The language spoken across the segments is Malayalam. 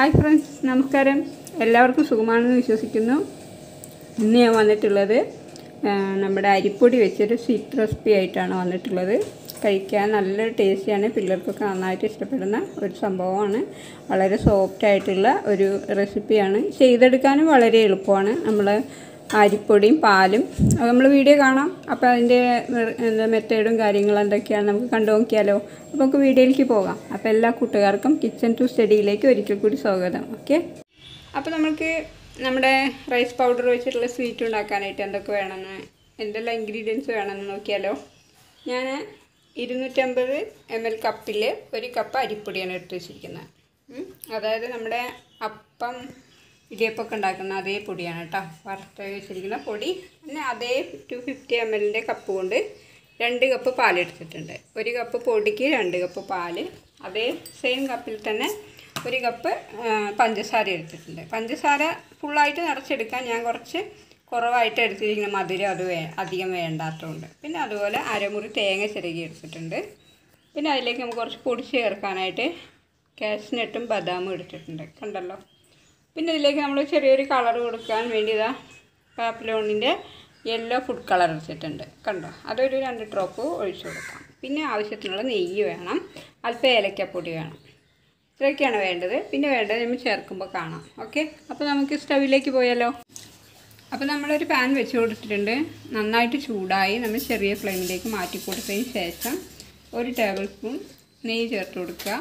ഹായ് ഫ്രണ്ട്സ് നമസ്കാരം എല്ലാവർക്കും സുഖമാണെന്ന് വിശ്വസിക്കുന്നു ഇന്ന് ഞാൻ വന്നിട്ടുള്ളത് ആ, നമ്മുടെ അരിപ്പൊടി വെച്ചൊരു സ്വീറ്റ് റെസിപ്പി ആയിട്ടാണ് വന്നിട്ടുള്ളത് കഴിക്കാൻ നല്ല ടേസ്റ്റിയാണ് പിള്ളേർക്കൊക്കെ നന്നായിട്ട് ഇഷ്ടപ്പെടുന്ന ഒരു സംഭവമാണ് വളരെ സോഫ്റ്റ് ആയിട്ടുള്ള ഒരു റെസിപ്പിയാണ് ചെയ്തെടുക്കാനും വളരെ എളുപ്പമാണ് നമ്മൾ അരിപ്പൊടിയും പാലും അത് നമ്മൾ വീഡിയോ കാണാം അപ്പോൾ അതിൻ്റെ നിർ- എന്താ മെത്തേഡും കാര്യങ്ങളും എന്തൊക്കെയാണ് നമുക്ക് കണ്ടു നോക്കിയാലോ അപ്പോൾ നമുക്ക് വീഡിയോയിലേക്ക് പോകാം അപ്പോൾ എല്ലാ കൂട്ടുകാർക്കും കിച്ചൺ ടു സ്റ്റഡിയിലേക്ക് ഒരിക്കൽ കൂടി സ്വാഗതം ഓക്കെ അപ്പോൾ നമുക്ക് നമ്മുടെ റൈസ് പൗഡർ വെച്ചിട്ടുള്ള സ്വീറ്റ് ഉണ്ടാക്കാനായിട്ട് എന്തൊക്കെ വേണമെന്ന് എന്തെല്ലാം ഇൻഗ്രീഡിയൻസ് വേണമെന്ന് നോക്കിയാലോ ഞാൻ ഇരുന്നൂറ്റമ്പത് എം എൽ കപ്പിൽ ഒരു കപ്പ് അരിപ്പൊടിയാണ് എടുത്ത് വെച്ചിരിക്കുന്നത് ഉം. അതായത് നമ്മുടെ അപ്പം ഇടിയപ്പമൊക്കെ ഉണ്ടാക്കുന്ന അതേ പൊടിയാണ് കേട്ടോ വറുത്ത് വെച്ചിരിക്കുന്ന പൊടി പിന്നെ അതേ ടു ഫിഫ്റ്റി എം എല്ലിൻ്റെ കപ്പ് കൊണ്ട് രണ്ട് കപ്പ് പാലെടുത്തിട്ടുണ്ട് ഒരു കപ്പ് പൊടിക്ക് രണ്ട് കപ്പ് പാല് അതേ സെയിം കപ്പിൽ തന്നെ ഒരു കപ്പ് ആ, പഞ്ചസാര എടുത്തിട്ടുണ്ട് പഞ്ചസാര ഫുള്ളായിട്ട് നിറച്ചെടുക്കാൻ ഞാൻ കുറച്ച് കുറവായിട്ട് എടുത്തിരിക്കുന്ന മധുരം അത് വേ അധികം വേണ്ടാത്തതുകൊണ്ട് പിന്നെ അതുപോലെ അരമുറി തേങ്ങ ചിരകി എടുത്തിട്ടുണ്ട് പിന്നെ അതിലേക്ക് നമുക്ക് കുറച്ച് പൊടി ചേർക്കാനായിട്ട് കാഷ്നട്ടും ബദാമും എടുത്തിട്ടുണ്ട് കണ്ടല്ലോ പിന്നെ ഇതിലേക്ക് നമ്മൾ ചെറിയൊരു കളർ കൊടുക്കാൻ വേണ്ടി ഇതാ പാപ്പിലോണിൻ്റെ യെല്ലോ ഫുഡ് കളർ എടുത്തിട്ടുണ്ട് കണ്ടോ അതൊരു രണ്ട് ഡ്രോപ്പ് ഒഴിച്ചു കൊടുക്കാം പിന്നെ ആവശ്യത്തിനുള്ള നെയ്യ് വേണം അല്പം ഏലക്കപ്പൊടി വേണം ഇത്രയൊക്കെയാണ് വേണ്ടത് പിന്നെ വേണ്ടത് നമ്മൾ ചേർക്കുമ്പോൾ കാണാം ഓക്കെ അപ്പോൾ നമുക്ക് സ്റ്റവിലേക്ക് പോയാലോ അപ്പോൾ നമ്മളൊരു പാൻ വെച്ച് കൊടുത്തിട്ടുണ്ട് നന്നായിട്ട് ചൂടായി നമ്മൾ ചെറിയ ഫ്ലെയിമിലേക്ക് മാറ്റി കൊടുത്തതിന് ശേഷം ഒരു ടേബിൾ സ്പൂൺ നെയ്യ് ചേർത്ത് കൊടുക്കുക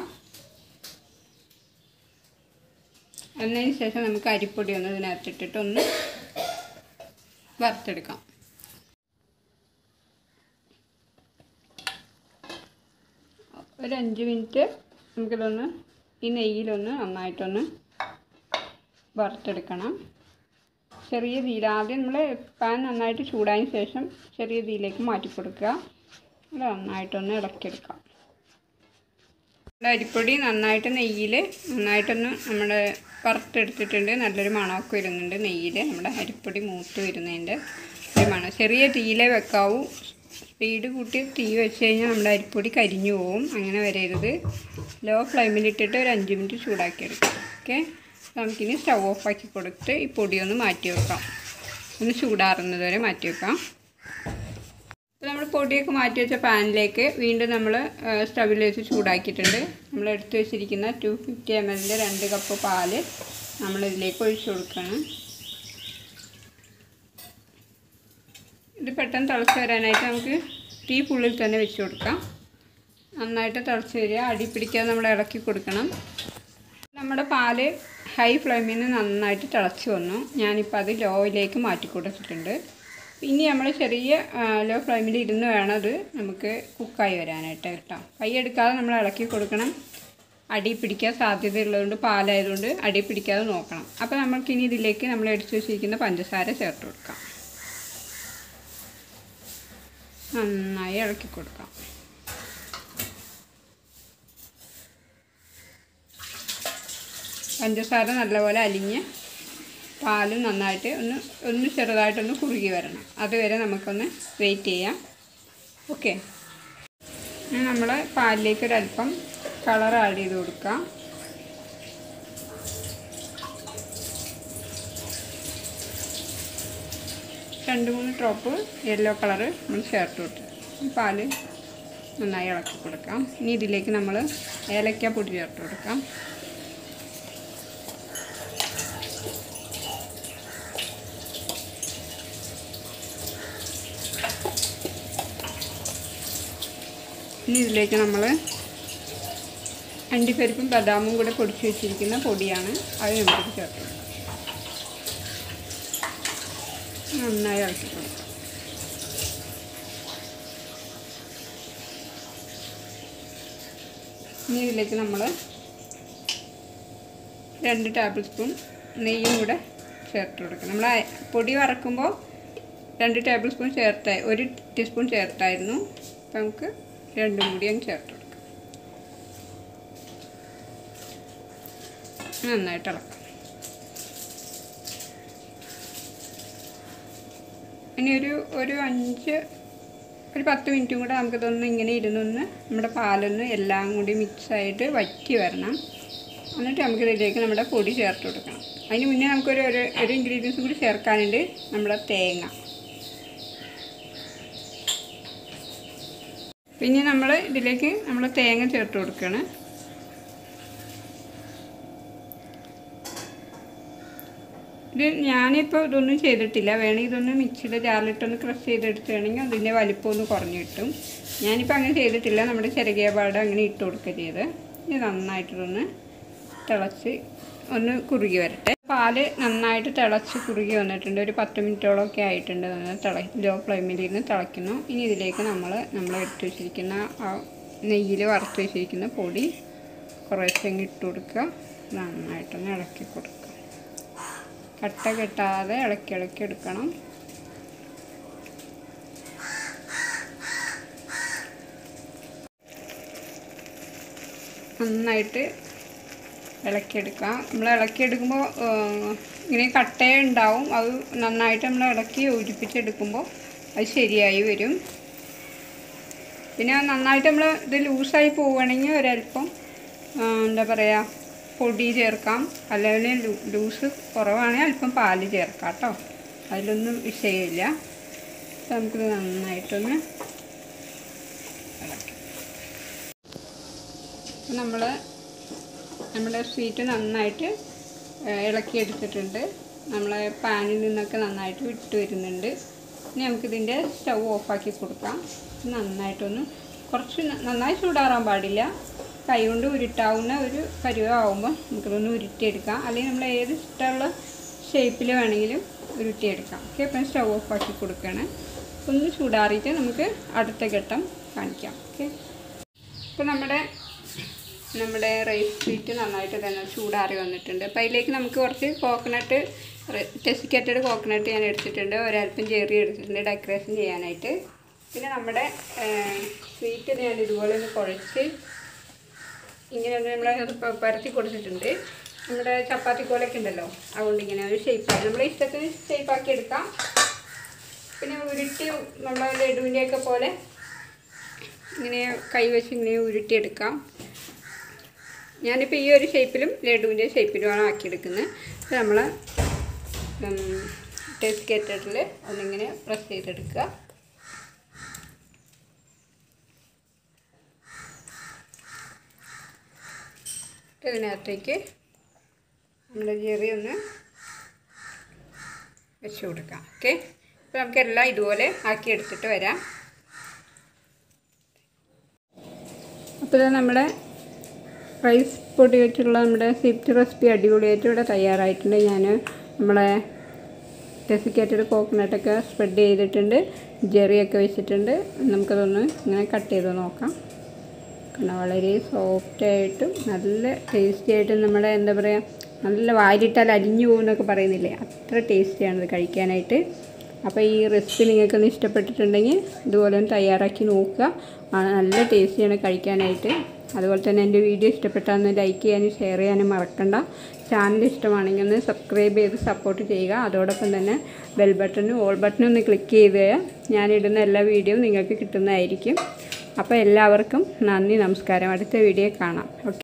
അതിന് ശേഷം നമുക്ക് അരിപ്പൊടി ഒന്ന് ഇതിനകത്തിട്ടിട്ട് ഒന്ന് വറുത്തെടുക്കാം ഒരു അഞ്ച് മിനിറ്റ് നമുക്കിതൊന്ന് ഈ നെയ്യിലൊന്ന് നന്നായിട്ടൊന്ന് വറുത്തെടുക്കണം ചെറിയ തീയിൽ ആദ്യം നമ്മൾ പാൻ നന്നായിട്ട് ചൂടായതിന് ശേഷം ചെറിയ തീയിലേക്ക് മാറ്റി കൊടുക്കുക അത് നന്നായിട്ടൊന്ന് ഇളക്കിയെടുക്കാം നമ്മുടെ അരിപ്പൊടി നന്നായിട്ട് നെയ്യിൽ നന്നായിട്ടൊന്ന് നമ്മുടെ വറുത്തെടുത്തിട്ടുണ്ട് നല്ലൊരു മണമൊക്കെ വരുന്നുണ്ട് നെയ്യിൽ നമ്മുടെ അരിപ്പൊടി മൂത്ത് വരുന്നതിൻ്റെ ഒരു മണം ചെറിയ തീയിലേ വെക്കാവൂ സ്പീഡ് കൂട്ടി തീ വെച്ച് കഴിഞ്ഞാൽ നമ്മുടെ അരിപ്പൊടി കരിഞ്ഞു പോവും അങ്ങനെ വരരുത് ലോ ഫ്ലെയിമിലിട്ടിട്ട് ഒരു അഞ്ച് മിനിറ്റ് ചൂടാക്കിയെടുക്കാം ഓക്കെ നമുക്കിനി സ്റ്റവ് ഓഫാക്കി കൊടുത്ത് ഈ പൊടിയൊന്ന് മാറ്റി വെക്കാം ഒന്ന് ചൂടാറുന്നത് വരെ മാറ്റി വെക്കാം അപ്പോൾ നമ്മൾ പൊടിയൊക്കെ മാറ്റി വെച്ച പാനിലേക്ക് വീണ്ടും നമ്മൾ സ്റ്റവിൽ വെച്ച് ചൂടാക്കിയിട്ടുണ്ട് നമ്മൾ എടുത്ത് വെച്ചിരിക്കുന്ന ടു ഫിഫ്റ്റി എം എല്ലിൻ്റെ രണ്ട് കപ്പ് പാല് നമ്മൾ ഇതിലേക്ക് ഒഴിച്ചു കൊടുക്കണം ഇത് പെട്ടെന്ന് തിളച്ച് വരാനായിട്ട് നമുക്ക് തീ ഫുള്ളിൽ തന്നെ വെച്ച് കൊടുക്കാം നന്നായിട്ട് തിളച്ച് വരിക അടി പിടിക്കാതെ നമ്മൾ ഇളക്കി കൊടുക്കണം നമ്മുടെ പാല് ഹൈ ഫ്ലെയിമിൽ നിന്ന് നന്നായിട്ട് തിളച്ച് വന്നു ഞാനിപ്പോൾ അത് ലോയിലേക്ക് മാറ്റി കൊടുത്തിട്ടുണ്ട് ഇനി നമ്മൾ ചെറിയ ലോ ഫ്ലെയിമിൽ ഇരുന്ന് വേണം അത് നമുക്ക് കുക്കായി വരാനായിട്ട് കേട്ടോ കൈ എടുക്കാതെ നമ്മൾ ഇളക്കി കൊടുക്കണം അടി പിടിക്കാൻ സാധ്യതയുള്ളതുകൊണ്ട് പാലായതുകൊണ്ട് അടി പിടിക്കാതെ നോക്കണം അപ്പോൾ നമ്മൾക്കിനി ഇതിലേക്ക് നമ്മൾ എടുത്തു വെച്ചിരിക്കുന്ന പഞ്ചസാര ചേർത്ത് കൊടുക്കാം നന്നായി ഇളക്കി കൊടുക്കാം പഞ്ചസാര നല്ലപോലെ അലിഞ്ഞ് പാലും നന്നായിട്ട് ഒന്ന് ഒന്ന് ചെറുതായിട്ടൊന്ന് കുറുകി വരണം അതുവരെ നമുക്കൊന്ന് വെയിറ്റ് ചെയ്യാം ഓക്കെ നമ്മൾ പാലിലേക്ക് ഒരല്പം കളർ ആഡ് ചെയ്ത് കൊടുക്കാം രണ്ട് മൂന്ന് ഡ്രോപ്പ് യെല്ലോ കളറ് നമ്മൾ ചേർത്ത് കൊടുത്തു ഈ പാല് നന്നായി ഇളക്കി കൊടുക്കാം ഇനി ഇതിലേക്ക് നമ്മൾ ഏലക്ക പൊടി ചേർത്ത് കൊടുക്കാം ഇനി ഇതിലേക്ക് നമ്മൾ അണ്ടിപ്പരിപ്പും ബദാമും കൂടെ പൊടിച്ച് വെച്ചിരിക്കുന്ന പൊടിയാണ് അത് നമുക്ക് ചേർത്ത് കൊടുക്കാം നന്നായി ഇളക്കി കൊടുക്കാം ഇനി ഇതിലേക്ക് നമ്മൾ രണ്ട് ടേബിൾ സ്പൂൺ നെയ്യും കൂടെ ചേർത്ത് കൊടുക്കണം നമ്മൾ ആ പൊടി വറക്കുമ്പോൾ രണ്ട് ടേബിൾ സ്പൂൺ ചേർത്ത ഒരു ടീസ്പൂൺ ചേർത്തായിരുന്നു അപ്പം നമുക്ക് രണ്ടും കൂടി അങ്ങ് ചേർത്ത് കൊടുക്കാം നന്നായിട്ട് ഇളക്കാം ഇനി ഒരു ഒരു അഞ്ച് ഒരു പത്ത് മിനിറ്റും കൂടെ നമുക്കിതൊന്ന് ഇങ്ങനെ ഇരുന്നൊന്ന് നമ്മുടെ പാലൊന്ന് എല്ലാം കൂടി മിക്സായിട്ട് വറ്റി വരണം എന്നിട്ട് നമുക്ക് ഇതിലേക്ക് നമ്മുടെ പൊടി ചേർത്ത് കൊടുക്കണം അതിന് മുന്നേ നമുക്കൊരു ഒരു ഒരു ഇൻഗ്രീഡിയൻസ് കൂടി ചേർക്കാനുണ്ട് നമ്മുടെ തേങ്ങ പിന്നെ നമ്മൾ ഇതിലേക്ക് നമ്മൾ തേങ്ങ ചേർത്ത് കൊടുക്കുകയാണ് ഇത് ഞാനിപ്പോൾ ഇതൊന്നും ചെയ്തിട്ടില്ല വേണമെങ്കിൽ ഇതൊന്ന് മിക്സിയുടെ ജാറിലിട്ടൊന്ന് ക്രഷ് ചെയ്തെടുക്കുകയാണെങ്കിൽ അതിൻ്റെ വലിപ്പം ഒന്ന് കുറഞ്ഞു കിട്ടും ഞാനിപ്പോൾ അങ്ങനെ ചെയ്തിട്ടില്ല നമ്മുടെ ചെറുകിയ പാട് അങ്ങനെ ഇട്ട് കൊടുക്കുക ചെയ്ത് ഇത് നന്നായിട്ടൊന്ന് തിളച്ച് ഒന്ന് കുറുകി വരട്ടെ പാല് നന്നായിട്ട് തിളച്ച് കുറുകി വന്നിട്ടുണ്ട് ഒരു പത്ത് മിനിറ്റോളമൊക്കെ ആയിട്ടുണ്ട് നന്നായി തിള ലോ ഫ്ലെയിമിൽ ഇരുന്ന് തിളയ്ക്കുന്നു ഇനി ഇതിലേക്ക് നമ്മൾ നമ്മൾ എടുത്ത് വെച്ചിരിക്കുന്ന ആ നെയ്യിൽ വറുത്ത് വെച്ചിരിക്കുന്ന പൊടി കുറേശ്ശെ അങ്ങ് ഇട്ട് കൊടുക്കുക നന്നായിട്ടൊന്ന് ഇളക്കി കൊടുക്കുക കട്ട കെട്ടാതെ ഇളക്കി ഇളക്കി എടുക്കണം നന്നായിട്ട് ഇളക്കിയെടുക്കാം നമ്മൾ ഇളക്കിയെടുക്കുമ്പോൾ ഇങ്ങനെ കട്ട ഉണ്ടാവും അത് നന്നായിട്ട് നമ്മൾ ഇളക്കി യോജിപ്പിച്ചെടുക്കുമ്പോൾ അത് ശരിയായി വരും പിന്നെ നന്നായിട്ട് നമ്മൾ ഇത് ലൂസായി പോവുകയാണെങ്കിൽ ഒരല്പം ആ, എന്താ പറയുക പൊടി ചേർക്കാം അല്ലെങ്കിൽ ലൂ- ലൂസ് കുറവാണെങ്കിൽ അല്പം പാല് ചേർക്കാം കേട്ടോ അതിലൊന്നും വിഷയമില്ല അപ്പോൾ നമുക്കിത് നന്നായിട്ടൊന്ന് ഇളക്കാം അപ്പോൾ നമ്മൾ നമ്മുടെ സ്വീറ്റ് നന്നായിട്ട് ഏഹ്, ഇളക്കിയെടുത്തിട്ടുണ്ട് നമ്മളെ പാനിൽ നിന്നൊക്കെ നന്നായിട്ട് വിട്ട് വരുന്നുണ്ട് ഇനി നമുക്കിതിൻ്റെ സ്റ്റൗ ഓഫാക്കി കൊടുക്കാം നന്നായിട്ടൊന്ന് കുറച്ച് ന- നന്നായി ചൂടാറാൻ പാടില്ല കൈ കൊണ്ട് ഉരുട്ടാവുന്ന ഒരു പരുവമാകുമ്പോൾ നമുക്കിതൊന്ന് ഉരുട്ടിയെടുക്കാം അല്ലെങ്കിൽ നമ്മൾ ഏത് ഇഷ്ടമുള്ള ഷേപ്പിൽ വേണമെങ്കിലും ഉരുട്ടിയെടുക്കാം ഓക്കെ അപ്പം സ്റ്റൗ ഓഫാക്കി കൊടുക്കുകയാണ് ഒന്ന് ചൂടാറിയിട്ട് നമുക്ക് അടുത്ത ഘട്ടം കാണിക്കാം ഓക്കെ ഇപ്പോൾ നമ്മുടെ നമ്മുടെ റൈസ് സ്വീറ്റ് നന്നായിട്ട് തന്നെ ചൂടാറി വന്നിട്ടുണ്ട് അപ്പോൾ അതിലേക്ക് നമുക്ക് കുറച്ച് കോക്കനട്ട് ടെസിക്കറ്റഡ് കോക്കനട്ട് ഞാൻ എടുത്തിട്ടുണ്ട് ഒരല്പം ചെറിയ എടുത്തിട്ടുണ്ട് ഡെക്കറേഷൻ ചെയ്യാനായിട്ട് പിന്നെ നമ്മുടെ സ്വീറ്റ് ഞാൻ ഇതുപോലെ ഒന്ന് കുഴച്ച് ഇങ്ങനെ ഒന്ന് നമ്മൾ പരത്തി കൊടുത്തിട്ടുണ്ട് നമ്മുടെ ചപ്പാത്തി കോലൊക്കെ ഉണ്ടല്ലോ അതുകൊണ്ട് ഇങ്ങനെ ഒരു ഷേപ്പാക്കി നമ്മുടെ ഇഷ്ടത്തിന് ഷേപ്പാക്കി എടുക്കാം പിന്നെ ഉരുട്ടി നമ്മളെ ലഡുവിൻ്റെയൊക്കെ പോലെ ഇങ്ങനെ കൈ വെച്ച് ഇങ്ങനെ ഉരുട്ടിയെടുക്കാം ഞാനിപ്പോൾ ഈ ഒരു ഷേപ്പിലും ലഡുവിൻ്റെ ഷേപ്പിലുമാണ് ആക്കിയെടുക്കുന്നത് അപ്പോൾ നമ്മൾ ഡെസ്കേറ്ററിൽ ഒന്നിങ്ങനെ പ്രസ് ചെയ്തെടുക്കുക ഇതിനകത്തേക്ക് നമ്മുടെ ജെറി ഒന്ന് വെച്ച് കൊടുക്കാം ഓക്കെ അപ്പോൾ നമുക്കെല്ലാം ഇതുപോലെ ആക്കി എടുത്തിട്ട് വരാം അപ്പോൾ ഇത് നമ്മുടെ റൈസ് പൊടി വെച്ചുള്ള നമ്മുടെ സിഫ്റ്റ് റെസിപ്പി അടിപൊളിയായിട്ട് ഇവിടെ തയ്യാറായിട്ടുണ്ട് ഞാൻ നമ്മളെ ഡെസിക്കേറ്റഡ് കോക്കനട്ടൊക്കെ സ്പ്രെഡ് ചെയ്തിട്ടുണ്ട് ജെറിയൊക്കെ വെച്ചിട്ടുണ്ട് നമുക്കതൊന്ന് ഇങ്ങനെ കട്ട് ചെയ്ത് നോക്കാം കാരണം വളരെ സോഫ്റ്റായിട്ടും നല്ല ടേസ്റ്റി ആയിട്ടും നമ്മുടെ എന്താ പറയുക നല്ല വാരിട്ടാൽ അലിഞ്ഞു പോകുമെന്നൊക്കെ പറയുന്നില്ലേ അത്ര ടേസ്റ്റിയാണ് ഇത് കഴിക്കാനായിട്ട് അപ്പോൾ ഈ റെസിപ്പി നിങ്ങൾക്കൊന്ന് ഇഷ്ടപ്പെട്ടിട്ടുണ്ടെങ്കിൽ ഇതുപോലെ ഒന്ന് തയ്യാറാക്കി നോക്കുക ആ, നല്ല ടേസ്റ്റിയാണ് കഴിക്കാനായിട്ട് അതുപോലെ തന്നെ എൻ്റെ വീഡിയോ ഇഷ്ടപ്പെട്ടാൽ ഒന്ന് ലൈക്ക് ചെയ്യാനും ഷെയർ ചെയ്യാനും മറക്കണ്ട ചാനൽ ഇഷ്ടമാണെങ്കിൽ ഒന്ന് സബ്സ്ക്രൈബ് ചെയ്ത് സപ്പോർട്ട് ചെയ്യുക അതോടൊപ്പം തന്നെ ബെൽ ബട്ടണും ഓൾ ബട്ടണും ഒന്ന് ക്ലിക്ക് ചെയ്ത് ഞാനിടുന്ന എല്ലാ വീഡിയോയും നിങ്ങൾക്ക് കിട്ടുന്നതായിരിക്കും അപ്പോൾ എല്ലാവർക്കും നന്ദി നമസ്കാരം അടുത്ത വീഡിയോ കാണാം ഓക്കെ